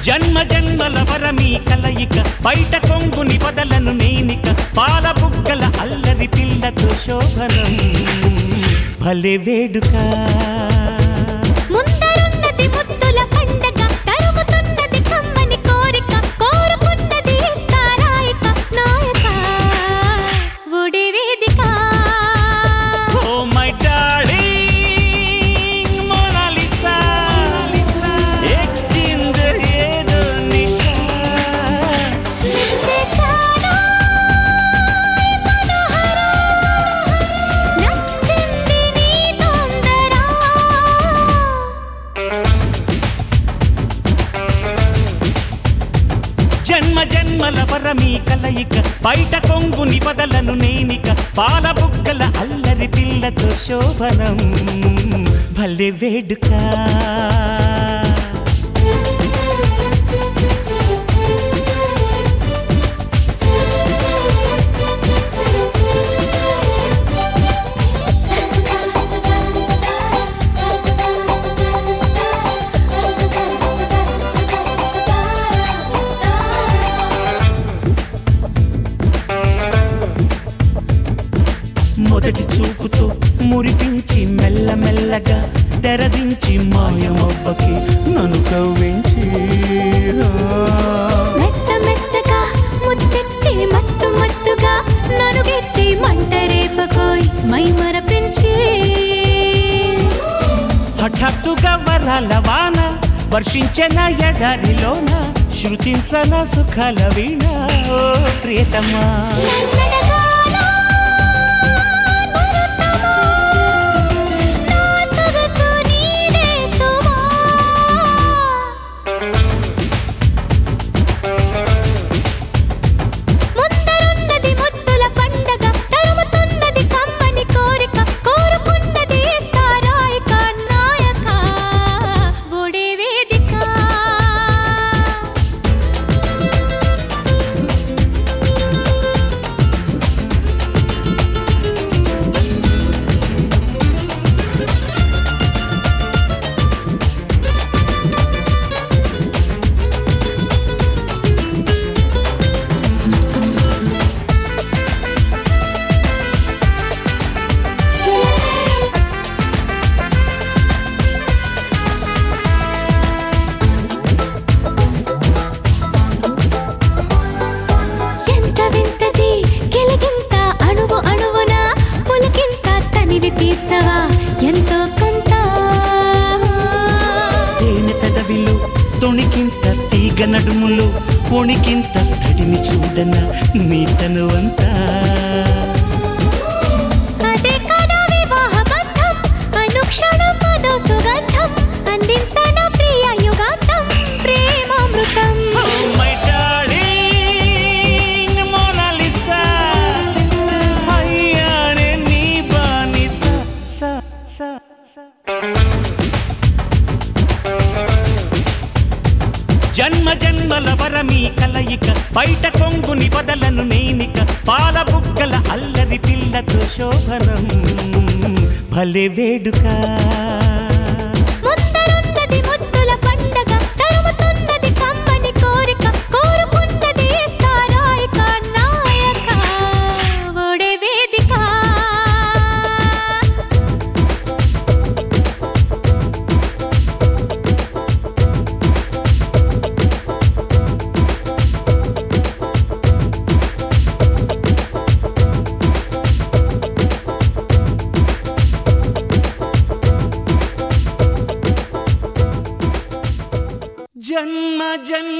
జన్మ జన్మల వరమీ కలయిక బయట కొంగుని వదలను నేనిక పాల బుగ్గల అల్లరి పిల్లతో శోభనం భలే వేడుక ముందరున్నది ముద్దుల పండగ తరుగుతున్నది కమ్మని కోరిక కోరుకున్నది ఇస్తారాయిక నాయక ఒడి వేదిక ఓ మై డార్లింగ్ మోనాలిసా ఎక్కింది ఏదో నిశా నిచ్చేశాను ఈ మనోహర నచ్చింది నీ తొందర జన్మ జన్మల వరమీ కలయిక బయట కొంగుని వదలను నేనిక పాల బుగ్గల అల్లరి పిల్లతో శోభనం భలే వేడుక మొదటి చూపుతో మురిపించి మెల్లమెల్లగా తెరదించి మాయమవ్వకి నన్ను కవ్వించి మెత్త మెత్తగా ముద్దెచ్చి మత్తు మత్తుగా నరుగెచ్చి మంట రేపకోయ్ మై మరపించి హఠాత్తుగా వరాల వాన వర్షించిన ఎడారిలోన శృతించన సుఖాల వీణ ఓ ప్రియతమా నన్నడగాలో మరుతమా నా సొగసు నీదే సుమా ముందరున్నది ముద్దుల పండగ తరుముతున్నది కమ్మని కోరిక కోరుకున్నది ఇస్తారాయిక నాయక ఒడే వేదిక ఎంత వింతది గిలిగింత అణువు అణువున పులకింత తనివి తీర్చవా ఎంతో కొంత తేనె పెదవిలు తొణికింత తీగ నడుములు పొణికింత తడిని చూడన నీ తనువంతా అదే కదా వివాహ బంధం అనుక్షణం మదో సుగంధం అందించను ప్రియ యుగాంతం ప్రేమామృతం Oh, my darling, Mona Lisa. అయ్యానే నీ బానిస, స, స, స. జన్మ జన్మల వరమీ కలయిక బయట కొంగుని వదలను నేనిక పాల బుగ్గల అల్లరి పిల్లతో శోభనం భలే వేడుక ముందరున్నది ముద్దుల పండగ తరుముతున్నది కమ్మని కోరిక కోరుకున్నది ఇస్తారాయిక నాయక ఒడే వేదిక జన్మ జన్మ